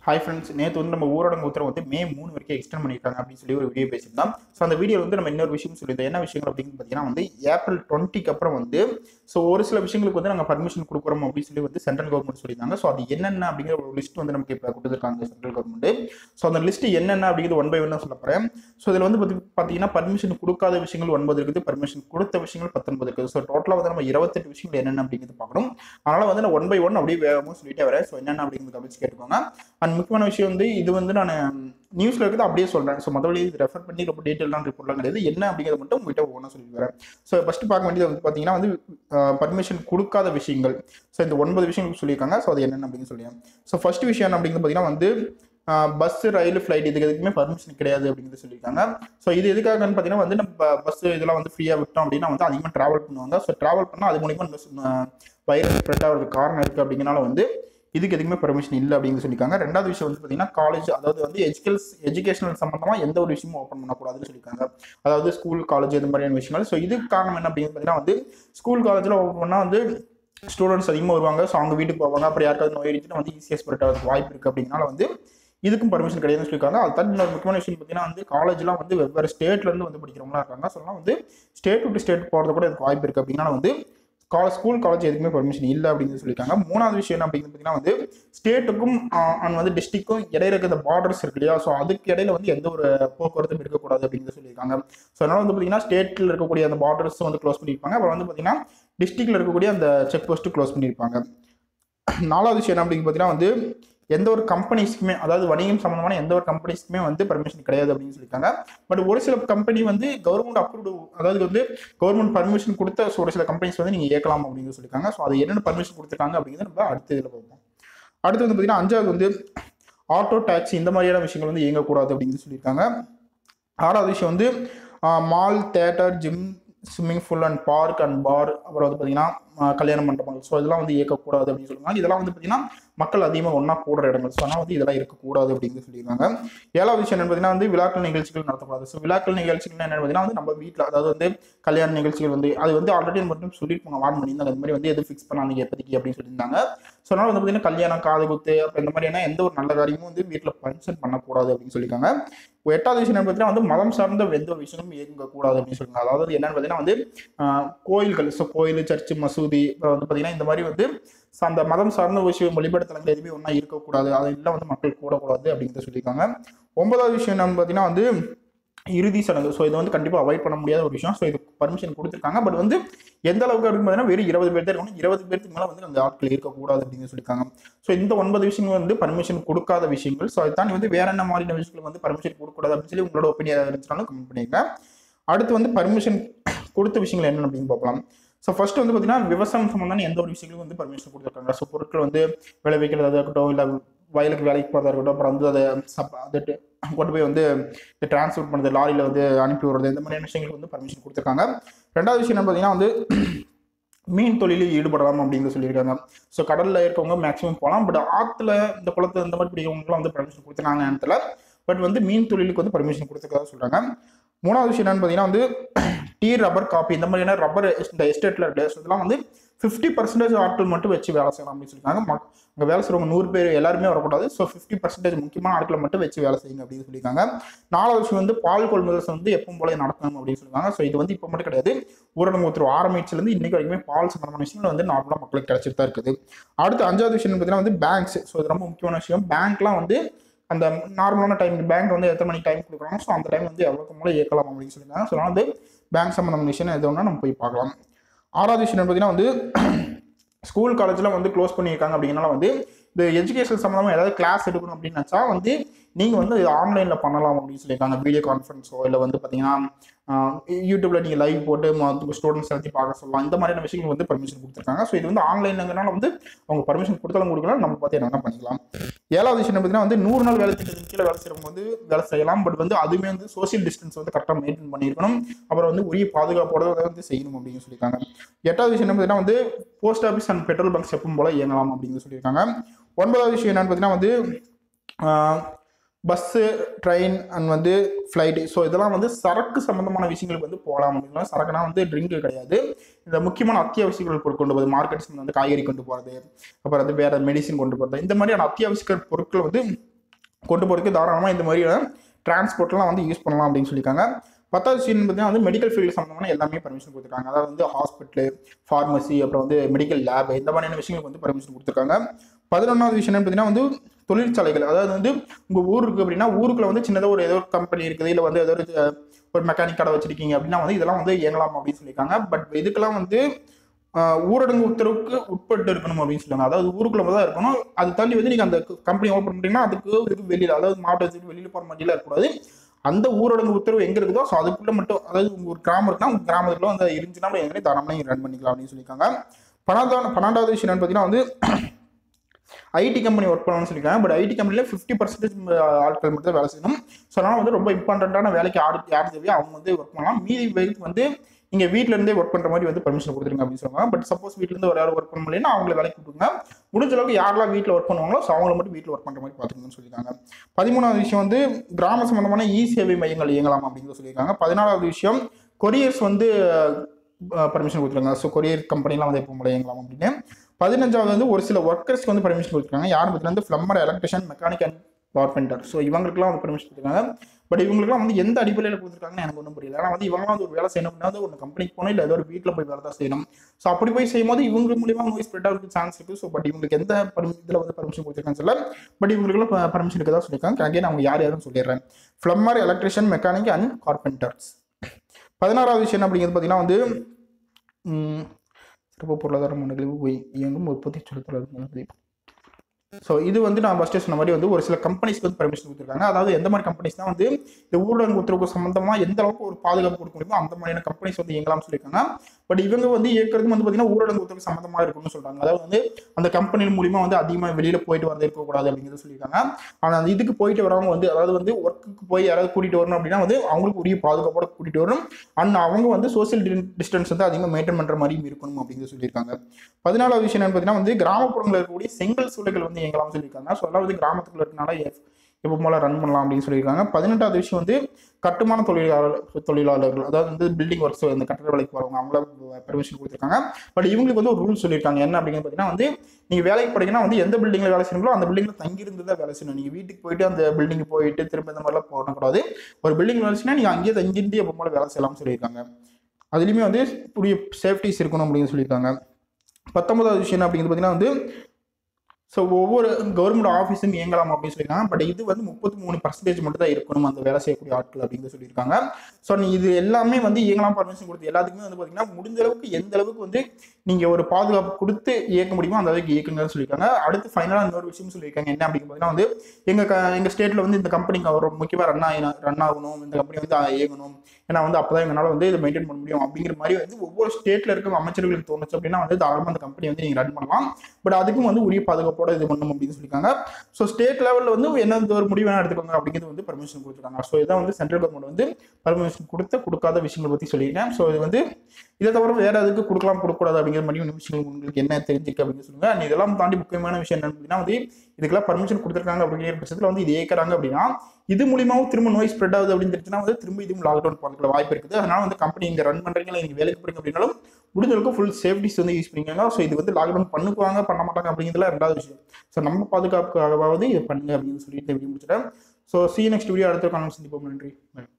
Hi friends நேற்று வந்து நம்ம ஊரடங்கு உத்தரவு வந்து மே மூணு வரைக்கும் எக்ஸ்டெண்ட் பண்ணியிருக்காங்க அப்படின்னு சொல்லி ஒரு வீடியோ பேசியிருந்தோம் ஸோ அந்த வீடியோ வந்து நம்ம இன்னொரு விஷயம் சொல்லியிருந்தோம் என்ன விஷயங்கள் அப்படின்னு பார்த்தீங்கன்னா வந்து ஏப்ரல் டுவெண்ட்டிக்கு அப்புறம் வந்து ஸோ ஒரு சில விஷயங்களுக்கு வந்து நாங்கள் பர்மிஷன் கொடுக்குறோம் அப்படின்னு சொல்லி வந்து சென்ட்ரல் கவர்மெண்ட் சொல்லியிருந்தாங்க ஸோ அது என்னென்ன அப்படிங்கிற ஒரு லிஸ்ட் வந்து நமக்கு இப்போ கொடுத்துருக்காங்க சென்ட்ரல் கவர்மெண்ட் ஸோ அந்த லிஸ்ட் என்னென்ன அப்படிங்கிறது ஒன் பை ஒன்னாக சொல்ல போகிறேன் ஸோ இதில் வந்து பார்த்தி- பார்த்தீங்கன்னா பர்மிஷன் கொடுக்காத விஷயங்கள் ஒன்பது இருக்குது பர்மிஷன் கொடுத்த விஷயங்கள் பத்தொன்பது இருக்குது ஸோ டோட்டலாக வந்து நம்ம இருபத்தெட்டு விஷயங்கள் என்னென்ன அப்படிங்கிறது பார்க்கணும் அதனால் வந்து நான் ஒன் பை ஒன் அப்படியே வேகமாக சொல்லிட்டே வரேன் ஸோ என்னென்ன அப்படிங்கிறது கவனிச்சு கேட்டுக்கோங்க அண்ட் முக்கியமான விஷயம் வந்து இது வந்து நான் நியூஸ்ல இருக்கிறது அப்படியே சொல்றேன் ஸோ மற்றபடி இது ரெஃபர் பண்ணி ரொம்ப டீட்டெயிலான ரிப்போர்ட்லாம் கிடையாது என்ன அப்படிங்கிறத மட்டும் உங்ககிட்ட ஒன்றா சொல்லி வரேன் ஸோ ஃபர்ஸ்ட் பார்க்க வேண்டியது வந்து பார்த்தீங்கன்னா வந்து பர்மிஷன் கொடுக்காத விஷயங்கள் ஸோ இந்த ஒன்பது விஷயங்கள் சொல்லியிருக்காங்க ஸோ அது என்னென்ன அப்படின்னு சொல்லி ஸோ ஃபர்ஸ்ட் விஷயம் என்ன அப்படிங்கிறது பார்த்தீங்கன்னா வந்து பஸ் ரயில் ஃப்ளைட் இதுக்கு எதுக்குமே பர்மிஷன் கிடையாது அப்படிங்கிறது சொல்லியிருக்காங்க ஸோ இது எதுக்காகன்னு பார்த்தீங்கன்னா வந்து நம்ம பஸ் இதெல்லாம் வந்து ஃப்ரீயாக விட்டோம் அப்படின்னா வந்து அதிகமாக ட்ராவல் பண்ணுவாங்க ஸோ ட்ராவல் பண்ணால் அது மூலிமா வைரஸ் ஸ்ப்ரெட் ஆகிறதுக்கு காரணம் இருக்குது அப்படிங்கனால வந்து இதுக்கு எதுக்குமே பர்மிஷன் இல்லை அப்படின்னு சொல்லியிருக்காங்க ரெண்டாவது விஷயம் வந்து பார்த்தீங்கன்னா காலேஜ் அதாவது வந்து எஜுகேஸ் எஜுகேஷனல் சம்மந்தமாக எந்த ஒரு விஷயமும் ஓப்பன் பண்ணக்கூடாதுன்னு சொல்லியிருக்காங்க அதாவது ஸ்கூல் காலேஜ் இந்த மாதிரியான விஷயங்கள் ஸோ இதுக்கு காரணம் என்ன அப்படின்னு பார்த்தீங்கன்னா வந்து ஸ்கூல் காலேஜில் ஓப்பன் பண்ணால் வந்து ஸ்டூடெண்ட்ஸ் அதிகமாக வருவாங்க ஸோ அவங்க வீட்டுக்கு போவாங்க அப்புறம் யாருக்காவது நோய் அடிச்சுட்டு வந்து ஈஸியாக ஸ்ப்ரெட் ஆகிறதுக்கு வாய்ப்பு இருக்குது அப்படிங்கனால வந்து இதுக்கும் பர்மிஷன் கிடையாதுன்னு சொல்லியிருக்காங்க அது தாண்டி இன்னொரு முக்கியமான விஷயம் பார்த்தீங்கன்னா வந்து காலேஜ்லாம் வந்து வெவ்வேறு ஸ்டேட்லேருந்து வந்து படிக்கிறவங்களா இருக்காங்க ஸோ அதெல்லாம் வந்து ஸ்டேட் விட்டு ஸ்டேட் போகிறது கூட இதுக்கு வாய்ப்பு இருக்குது அப்படின்னா வந்து காலேஜ் ஸ்கூல் காலேஜ் எதுக்குமே பர்மிஷன் இல்லை அப்படின்னு சொல்லியிருக்காங்க மூணாவது விஷயம் என்ன அப்படின்னு பார்த்தீங்கன்னா வந்து ஸ்டேட்டுக்கும் அண்ட் வந்து டிஸ்ட்ரிக்டும் இடையில இருக்க இந்த பார்டர்ஸ் இருக்கு இல்லையா ஸோ அதுக்கு இடையில வந்து எந்த ஒரு போக்குவரத்தும் இருக்கக்கூடாது அப்படின்னு சொல்லியிருக்காங்க ஸோ அதனால வந்து பார்த்தீங்கன்னா ஸ்டேட்டில் இருக்கக்கூடிய அந்த பார்டர்ஸ் வந்து க்ளோஸ் பண்ணியிருப்பாங்க அப்புறம் வந்து பார்த்தீங்கன்னா டிஸ்ட்ரிக்ட்ல இருக்கக்கூடிய அந்த செக் போஸ்ட்டு க்ளோஸ் பண்ணியிருப்பாங்க நாலாவது விஷயம் என்ன அப்படின்னு பார்த்தீங்கன்னா வந்து எந்த ஒரு கம்பெனிஸ்க்குமே அதாவது வணிகம் சம்பந்தமான எந்த ஒரு கம்பெனிஸ்க்குமே வந்து பர்மிஷன் கிடையாது அப்படின்னு சொல்லியிருக்காங்க பட் ஒரு சில கம்பெனி வந்து கவர்மெண்ட் அப்ரூவ்டு அதாவது வந்து கவர்மெண்ட் பர்மிஷன் கொடுத்த ஒரு சில கம்பெனிஸ் வந்து நீங்கள் இயக்கலாம் அப்படின்னு சொல்லியிருக்காங்க ஸோ அது என்னென்ன பர்மிஷன் கொடுத்துருக்காங்க அப்படிங்கிறத நம்ம அடுத்த இதில் பார்ப்போம் அடுத்து வந்து பார்த்தீங்கன்னா அஞ்சாவது வந்து ஆட்டோ டாக்ஸி இந்த மாதிரியான விஷயங்கள் வந்து இயங்கக்கூடாது அப்படின்னு சொல்லியிருக்காங்க ஆறாவது விஷயம் வந்து mall theatre gym swimming pool and park and bar அப்புறம் வந்து பார்த்தீங்கன்னா ஆஹ் கல்யாண மண்டபங்கள் ஸோ இதெல்லாம் வந்து இயக்கக்கூடாது அப்படின்னு சொல்லுவாங்க இதெல்லாம் வந்து பார்த்தீங்கன்னா மக்கள் அதிகமாக ஒன்றா கூடுற இடங்கள் ஸோ ஆனால் வந்து இதெல்லாம் இருக்கக்கூடாது அப்படின்னு சொல்லியிருக்காங்க ஏழாவது விஷயம் என்ன பார்த்தீங்கன்னா வந்து விழாக்கள் நிகழ்ச்சிகள் நடத்தக்கூடாது ஸோ விழாக்கள் நிகழ்ச்சிகள் என்ன பார்த்தீங்கன்னா வந்து நம்ம வீட்டில் அதாவது வந்து கல்யாண நிகழ்ச்சிகள் வந்து அது வந்து ஆல்ரெடி மட்டும் சொல்லியிருப்பாங்க வார்ன் பண்ணியிருந்தாங்க இந்த மாதிரி வந்து எது ஃபிக்ஸ் பண்ணாதீங்க எப்போதைக்கு அப்படின்னு சொல்லியிருந்தாங்க ஸோ அதனால வந்து பார்த்தீங்கன்னா கல்யாணம் காது குத்து அப்புறம் இந்த மாதிரியான எந்த ஒரு நல்ல காரியமும் வந்து வீட்டில் ஃபங்க்ஷன் பண்ணக்கூடாது அப்படின்னு சொல்லியிருக்காங்க எட்டாவது விஷயம் என்ன பார்த்தீங்கன்னா வந்து மதம் சார்ந்த எந்த ஒரு விஷயமும் இயங்கக்கூடாது அப்படின்னு சொல்லுவாங்க அதாவது என்னன்னு பார்த்தீங்கன்னா வந்து ஆஹ், கோயில்கள் ஸோ கோயில் சர்ச்சு மசூதி அப்புறம் வந்து பார்த்தீங்கன்னா இந்த மாதிரி வந்து ச- அந்த மதம் சார்ந்த விஷயம் வழிபடுத்தலங்கள் எதுவுமே ஒன்றா இருக்கக்கூடாது அது இல்லை வந்து மக்கள் கூடக்கூடாது அப்படிங்கிறத சொல்லியிருக்காங்க ஒன்பதாவது விஷயம் என்னன்னு பார்த்தீங்கன்னா வந்து இறுதி சடங்கு ஸோ இதை வந்து கண்டிப்பாக அவாய்ட் பண்ண முடியாத ஒரு விஷயம் ஸோ இது பர்மிஷன் கொடுத்துருக்காங்க பட் வந்து எந்த அளவுக்கு அப்படின்னு பார்த்தீங்கன்னா வெறும் இருபது பேர் தான் இருக்கணும் இருபது பேருக்கு மேலே வந்து அந்த ஆட்கள் இருக்கக்கூடாது அப்படின்னு சொல்லியிருக்காங்க ஸோ இந்த ஒன்பது விஷயங்கள் வந்து பர்மிஷன் கொடுக்காத விஷயங்கள் ஸோ அதை தாண்டி வந்து வேற என்ன மாதிரியான விஷயங்கள் வந்து பர்மிஷன் கொடுக்கக்கூடாது அப்படின்னு சொல்லி உங்களோட ஒப்பீனியன் இருந்துச்சுனாலும் கமெண்ட் பண்ணிருங்க அடுத்து வந்து பர்மிஷன் கொடுத்த விஷயங்கள் என்னென்ன அப்படின்னு பார்க்கலாம் ஸோ ஃபர்ஸ்ட் வந்து பார்த்தீங்கன்னா விவசாயம் சம்பந்தமான எந்த ஒரு விஷயங்களும் வந்து பர்மிஷன் கொடுத்துருக்காங்க ஸோ பொருட்கள் வந்து விளைவிக்கிறதா இருக்கட்டும் இல்லை வயலுக்கு வேலைக்கு போகிறதா இருக்கட்டும் அப்புறம் வந்து அதை சப் அதை கொண்டு போய் வந்து டிரான்ஸ்போர்ட் பண்ணுறது லாரியில் வந்து அனுப்பி விடுறது இந்த மாதிரியான விஷயங்களுக்கு வந்து பர்மிஷன் கொடுத்துருக்காங்க ரெண்டாவது விஷயம் என்ன பார்த்தீங்கன்னா வந்து மீன் தொழிலில் ஈடுபடலாம் அப்படின்னு சொல்லியிருக்காங்க ஸோ கடலில் இருக்கவங்க மேக்ஸிமம் போகலாம் பட் ஆற்றுல இந்த குளத்துல இந்த மாதிரி பிடிக்கிறவங்களாம் வந்து பர்மிஷன் கொடுத்துருக்காங்க நேரத்தில் பட் வந்து மீன் தொழிலுக்கு வந்து பர்மிஷன் கொடுத்துருக்கதா சொல்கிறாங்க மூணாவது விஷயம் என்னன்னு பார்த்தீங்கன்னா வந்து டீ ரப்பர் காப்பி இந்த மாதிரியான ரப்பர் இந்த எஸ்டேட்டில் இருக்கு ஸோ இதெல்லாம் வந்து ஃபிஃப்டி பர்சன்டேஜ் ஆட்கள் மட்டும் வச்சு வேலை செய்யலாம் அப்படின்னு சொல்லியிருக்காங்க அங்கே வேலை செய்கிறவங்க நூறு பேர் எல்லாருமே வரக்கூடாது ஸோ ஃபிஃப்டி பர்சன்டேஜ் முக்கியமான ஆட்களை மட்டும் வச்சு வேலை செய்யுங்க அப்படின்னு சொல்லியிருக்காங்க நாலாவது விஷயம் வந்து பால் கொள்முதல் வந்து எப்பவும் போல நடத்தணும் அப்படின்னு சொல்லியிருக்காங்க ஸோ இது வந்து இப்போ மட்டும் கிடையாது ஊரடங்கு உத்தரவு ஆரம்பிச்சிலேருந்து இன்னைக்கு வரைக்குமே பால் சம்பந்தமான விஷயங்கள் வந்து நார்மலாக மக்களுக்கு கிடைச்சிட்டு தான் இருக்குது அடுத்து அஞ்சாவது விஷயம் பார்த்தீங்கன்னா வந்து பேங்க்ஸ் ஸோ இது ரொம்ப முக்கியமான விஷயம் பேங்க்லாம் வந்து அந்த நார்மலான டைம் பேங்க் வந்து எத்தனை மணிக்கு டைம் கொடுக்குறாங்க ஸோ அந்த டைம் வந்து எவ்வளோக்கு மூலம் இயக்கலாம் அப்படின்னு சொல்லியிருக்காங்க ஸோ அதனால வந்து பேங்க் சம்மந்தமான விஷயம் எது ஒன்றா நம்ம போய் பார்க்கலாம் ஆறாவது விஷயம் பார்த்தீங்கன்னா வந்து ஸ்கூல் காலேஜில் வந்து க்ளோஸ் பண்ணியிருக்காங்க அப்படிங்கனால வந்து இந்த எஜுகேஷன் சம்மந்தமாக ஏதாவது கிளாஸ் எடுக்கணும் அப்படின்னு நினச்சா வந்து நீங்கள் வந்து ஆன்லைனில் பண்ணலாம் அப்படின்னு சொல்லியிருக்காங்க வீடியோ கான்ஃபரன்ஸோ இல்லை வந்து பார்த்தீங்கன்னா யூடியூப்ல நீங்கள் லைவ் போட்டு ஸ்டூடெண்ட்ஸ் எல்லாத்தையும் பார்க்க சொல்லலாம் இந்த மாதிரியான விஷயங்கள் வந்து பர்மிஷன் கொடுத்துருக்காங்க ஸோ இது வந்து ஆன்லைனுங்கிறனால வந்து அவங்க பர்மிஷன் கொடுத்தாலும் கொடுக்கலாம் நம்ம பார்த்து என்ன பண்ணிக்கலாம் ஏழாவது விஷயம் பார்த்தீங்கன்னா வந்து நூறு நாள் வேலை திட்டத்தின் கீழே வேலை செய்கிறவங்க வந்து வேலை செய்யலாம் பட் வந்து அதுவுமே வந்து சோஷியல் டிஸ்டன்ஸ் வந்து கரெக்டாக மெயின்டைன் பண்ணியிருக்கணும் அப்புறம் வந்து உரிய பாதுகாப்போட அதை வந்து செய்யணும் அப்படின்னு சொல்லியிருக்காங்க எட்டாவது விஷயம் என்ன பார்த்தீங்கன்னா வந்து post office and petrol bunks எப்பவும் போல இயங்கலாம் அப்படின்னு சொல்லியிருக்காங்க ஒன்பதாவது விஷயம் என்னன்னு பார்த்தீங்கன்னா வந்து பஸ்ஸு ட்ரெயின் அண்ட் வந்து ஃப்ளைட்டு ஸோ இதெல்லாம் வந்து சரக்கு சம்மந்தமான விஷயங்களுக்கு வந்து போகலாம் அப்படின்னா சரக்குனா வந்து ட்ரிங்க் கிடையாது இந்த முக்கியமான அத்தியாவசியங்கள் பொருட்கள் கொண்டு போகிறது மார்க்கெட்ஸ் வந்து காய்கறி கொண்டு போகிறது அப்புறம் வந்து வேறு மெடிசின் கொண்டு போகிறது இந்த மாதிரியான அத்தியாவசிய பொருட்கள் வந்து கொண்டு போகிறதுக்கு தாராளமாக இந்த மாதிரியான டிரான்ஸ்போர்ட்லாம் வந்து யூஸ் பண்ணலாம் அப்படின்னு சொல்லியிருக்காங்க பத்தாவது விஷயம் பார்த்தீங்கன்னா வந்து மெடிக்கல் ஃபீல்டு சம்மந்தமான எல்லாமே பர்மிஷன் கொடுத்துருக்காங்க அதாவது வந்து ஹாஸ்பிட்டலு ஃபார்மசி அப்புறம் வந்து மெடிக்கல் லேப் இந்த மாதிரியான விஷயங்களுக்கு வந்து பர்மிஷன் கொடுத்துருக்காங்க பதினொன்றாவது விஷயம் என்னன்னு பார்த்தீங்கன்னா வந்து தொழிற்சாலைகள் அதாவது வந்து உங்கள் ஊர் இருக்குது அப்படின்னா ஊருக்குள்ள வந்து சின்னதாக ஒரு ஏதோ ஒரு கம்பெனி இருக்குது இல்லை வந்து ஏதோ ஒரு அஹ், ஒரு மெக்கானிக் கடை வச்சிருக்கீங்க அப்படின்னா வந்து இதெல்லாம் வந்து இயங்கலாம் அப்படின்னு சொல்லியிருக்காங்க பட் இதுக்கெல்லாம் வந்து ஆஹ், ஊரடங்கு உத்தரவுக்கு உட்பட்டு இருக்கணும் அப்படின்னு சொல்லுவாங்க அதாவது ஊருக்குள்ள தான் இருக்கணும் அது தாண்டி வந்து நீங்கள் அந்த கம்பெனி ஓப்பன் பண்ணிட்டீங்கன்னா அதுக்கு இதுக்கு வெளியில் அதாவது மாவட்டத்துக்கு வெளியில் போகிற மாதிரிலாம் இருக்கக்கூடாது அந்த ஊரடங்கு உத்தரவு எங்கே இருக்குதோ ஸோ அதுக்குள்ளே மட்டும் அதாவது உங்க ஒரு கிராமம் இருக்குன்னா உங்கள் கிராமத்துக்குள்ள வந்து இருந்துச்சுன்னா அப்படி எங்கே தாராளமாக ரன் பண்ணிக்கலாம் அப்படின்னு சொல்லியிருக்காங்க பன்னெண்டாவது பன்னெண்டாவது விஷயம் என்னன்னு பார்த்தீங்கன்னா வந்து ஐடி கம்பெனி ஒர்க் பண்ணணும்னு சொல்லியிருக்காங்க பட் ஐடி கம்பெனியில் ஃபிஃப்டி பர்சன்டேஜ் ஆட்கள் மட்டும் தான் வேலை செய்யணும் ஸோ அதனால் வந்து ரொம்ப இம்பார்ட்டண்ட்டான வேலைக்கு யாரு யார் தேவையோ அவங்க வந்து ஒர்க் பண்ணலாம் மீதி வேலைக்கு வந்து நீங்கள் வீட்ல இருந்தே ஒர்க் பண்ணுற மாதிரி வந்து பர்மிஷன் கொடுத்துருங்க அப்படின்னு சொல்லுவாங்க பட் சப்போஸ் வீட்டிலேருந்து ஒரு யாரும் ஒர்க் பண்ண முடியலன்னா அவங்கள வேலைக்கு கொடுத்துருங்க முடிஞ்ச அளவுக்கு யாரெல்லாம் வீட்டில் ஒர்க் பண்ணுவாங்களோ ஸோ அவங்கள மட்டும் வீட்டில் ஒர்க் பண்ணுற மாதிரி பார்த்துக்கணும்னு சொல்லியிருக்காங்க பதிமூணாவது விஷயம் வந்து கிராம சம்பந்தமான இ சேவை மையங்கள் இயங்கலாம் அப்படின்னு சொல்லியிருக்காங்க பதினாலாவது விஷயம் கொரியர்ஸ் வந்து பர்மிஷன் கொடுத்துருக்காங்க ஸோ கொரியர் கம்பெனிலாம் வந்து எப்போ இயங்கலாம் அப்படின்னு பதினஞ்சாவது வந்து ஒரு சில ஒர்க்கர்ஸ்க்கு வந்து பர்மிஷன் கொடுத்துருக்காங்க யார் பற்றில வந்து plumber electrician mechanic and carpenter so இவங்களுக்குலாம் வந்து பர்மிஷன் கொடுத்துருக்காங்க பட் இவங்களுக்குலாம் வந்து எந்த அடிப்படையில் கொடுத்துருக்காங்கன்னு எனக்கு ஒன்றும் புரியல ஏன்னா வந்து இவங்கலாம் வந்து ஒரு வேலை செய்யணும் அப்படின்னா வந்து ஒரு கம்பெனிக்கு போகணும் இல்லை ஏதோ ஒரு வீட்டில் போய் வேலை தான் செய்யணும் ஸோ அப்படி போய் செய்யும்போது இவங்க மூலியமா நோய் ஸ்ப்ரெட் ஆகிறதுக்கு சான்ஸ் இருக்குது ஸோ பட் இவங்களுக்கு எந்த இதில் வந்து பர்மிஷன் கொடுத்துருக்கான்னு சொல்ல பட் இவங்களுக்குலாம் பர்மிஷன் இருக்கதா சொல்லியிருக்காங்க அகைன் அவங்க யார் யாருன்னு சொல்லிடுறேன் plumber electrician mechanic and carpenters பதினாறாவது விஷயம் என்ன அப்படிங்கிறது பார்த்தீங்கன்னா வந்து ம், சிறப்பு பொருளாதார முன்னிலைவு போய் இயங்கும் உற்பத்தி சொல்லுறது ஸோ இது வந்து நான் ஃபஸ்ட்டு சொன்ன மாதிரி வந்து ஒரு சில கம்பெனிஸ்க்கு வந்து பர்மிஷன் கொடுத்துருக்காங்க அதாவது எந்த மாதிரி கம்பெனிஸ் தான் வந்து இந்த ஊரடங்கு உத்தரவுக்கு சம்மந்தமாக எந்த அளவுக்கு ஒரு பாதுகாப்பு கொடுக்க முடியுமோ அந்த மாதிரியான கம்பெனிஸ் வந்து இயங்கலாம்னு சொல்லியிருக்காங்க பட் இவங்க வந்து இயக்குறது வந்து பார்த்தீங்கன்னா ஊரடங்கு உத்தரவு சம்மந்தமாக இருக்கும்னு சொல்றாங்க அதாவது வந்து அந்த கம்பெனி மூலியமா வந்து அதிகமாக வெளியில போயிட்டு வரது இருக்கக்கூடாது அப்படிங்கிறது சொல்லியிருக்காங்க ஆனால் அந்த இதுக்கு போயிட்டு வரவங்க வந்து அதாவது வந்து ஒர்க்குக்கு போய் யாராவது கூட்டிட்டு வரணும் அப்படின்னா வந்து அவங்களுக்கு உரிய பாதுகாப்போட கூட்டிட்டு வரணும் அண்ட் அவங்க வந்து சோசியல் டிஸ்டன்ஸ் வந்து அதிகமாக மெயின்டைன் பண்ற மாதிரியும் இருக்கணும் அப்படிங்கிறது சொல்லியிருக்காங்க பதினாலாவது விஷயம் என்னன்னு பார்த்தீங்கன்னா வந்து கிராமப்புறங்களில் இருக்கக்கூடிய செங்கல் சூளைகள் வந்து இயங்கலாம்னு சொல்லியிருக்காங்க ஸோ அதெல்லாம் வந்து கிராமத்துக்குள்ள இருக்கனால எப்போ போல ரன் பண்ணலாம் அப்படின்னு சொல்லியிருக்காங்க பதினெட்டாவது விஷயம் வந்து கட்டுமான தொழிலாளர் தொழிலாளர்கள் அதாவது வந்து பில்டிங் ஒர்க்ஸ் இந்த கட்டட வேலைக்கு போறவங்க அவங்கள பெர்மிஷன் கொடுத்துருக்காங்க பட் இவங்களுக்கு வந்து ஒரு ரூல் சொல்லியிருக்காங்க என்ன அப்படின்னு பார்த்தீங்கன்னா வந்து நீங்க வேலைக்கு போறீங்கன்னா வந்து எந்த பில்டிங்ல வேலை செய்யணுங்களோ அந்த பில்டிங்ல தங்கியிருந்து தான் வேலை செய்யணும் நீங்க வீட்டுக்கு போயிட்டு அந்த பில்டிங் போயிட்டு திரும்ப இந்த மாதிரிலாம் போடக்கூடாது ஒரு பில்டிங் வேலை செய்யணும் நீங்க அங்கேயே தங்கியிருந்து எப்போ போல வேலை செய்யலாம்னு சொல்லியிருக்காங்க அதுலேயுமே வந்து புதிய சேஃப்டிஸ் இருக்கணும் அப்படின்னு சொல்லியிருக்காங்க பத்தொன்பதாவது விஷயம் என்ன அப்படிங்கிறது பார்த்தீங்கன்னா வந்து ஸோ ஒவ்வொரு கவர்மெண்ட் ஆஃபீஸும் இயங்கலாம் அப்படின்னு சொல்லியிருக்காங்க பட் இது வந்து முப்பத்தி மூணு பர்சன்டேஜ் மட்டும் தான் இருக்கணும் அந்த வேலை செய்யக்கூடிய ஆட்கள் அப்படின்னு சொல்லியிருக்காங்க ஸோ நீ இது எல்லாமே வந்து இயங்கலாம் பர்மிஷன் கொடுத்து எல்லாத்துக்குமே வந்து பார்த்தீங்கன்னா முடிஞ்ச அளவுக்கு எந்த அளவுக்கு வந்து நீங்கள் ஒரு பாதுகாப்பு கொடுத்து இயக்க முடியுமோ அந்த அளவுக்கு இயக்குங்கன்னு சொல்லியிருக்காங்க அடுத்து ஃபைனலாக இன்னொரு விஷயம் சொல்லியிருக்காங்க என்ன அப்படின்னு பார்த்தீங்கன்னா வந்து எங்கள் க எங்கள் ஸ்டேட்டில் வந்து இந்த கம்பெனிக்கு ஒரு முக்கியமாக ரன் ஆகி ரன் ஆகணும் இந்த கம்பெனி வந்து இயங்கணும் ஏன்னா வந்து அப்போ தான் எங்களால் வந்து இதை மெயின்டைன் பண்ண முடியும் அப்படிங்கிற மாதிரி வந்து ஒவ்வொரு ஸ்டேட்டில் இருக்க அமைச்சர்களுக்கு தோணுச்சு அப்படின்னா வந்து தாராளமாக அந்த கம்பெனி வந்து நீங்கள் ரன் பண்ணலாம் பட் அதுக்கும் வந்து உரிய பாதுகாப்போட இது பண்ணணும் அப்படின்னு சொல்லியிருக்காங்க ஸோ ஸ்டேட் லெவலில் வந்து என்ன ஒரு முடிவு வேணா எடுத்துக்கோங்க அப்படிங்கிறது வந்து பர்மிஷன் கொடுத்துருக்காங்க ஸோ இதான் வந்து சென்ட்ரல் கவர்மெண்ட் வந்து பர்மிஷன் கொடுத்த கொடுக்காத விஷயங்களை பற்றி சொல்லியிருக்கேன் ஸோ இது வந்து இதை தவிர வேற எதுக்கு கொடுக்கலாம் கொடுக்கக்கூடாது அப்படிங்கிற மாதிரி விஷயங்கள் உங்களுக்கு என்ன தெரிஞ்சிருக்கு அப்படின்னு சொல்லுங்க And இதெல்லாம் தாண்டி முக்கியமான விஷயம் என்ன அப்படின்னா வந்து இதுக்கெல்லாம் பர்மிஷன் கொடுத்துருக்காங்க அப்படிங்கிற பட்சத்தில் வந்து இது ஏற்கிறாங்க அப்படின்னா இது மூலியமாவும் திரும்ப நோய் ஸ்ப்ரெட் ஆகுது அப்படின்னு தெரிஞ்சுன்னா வந்து திரும்ப இதுவும் லாக்டவுன் போகிறதுக்கு வாய்ப்பு இருக்குது அதனால வந்து கம்பெனி இங்கே ரன் பண்ணுறீங்களா நீங்கள் வேலைக்கு போறீங்க அப்படின்னாலும் முடிஞ்ச அளவுக்கு ஃபுல் சேஃப்டிஸ் வந்து யூஸ் பண்ணிக்கோங்க ஸோ இது வந்து லாக்டவுன் பண்ணுவாங்க பண்ண மாட்டாங்க அப்படிங்கிறதுல ரெண்டாவது விஷயம் ஸோ நம்ம பாதுகாப்புக்காகவாவது இது பண்ணுங்க அப்படின்னு சொல்லிட்டு வீடியோ முடிச்சிட்டேன் ஸோ சி நெக்ஸ்ட் வீடியோ அடுத்த காலம் சந்திப்போம் நன்றி Bye.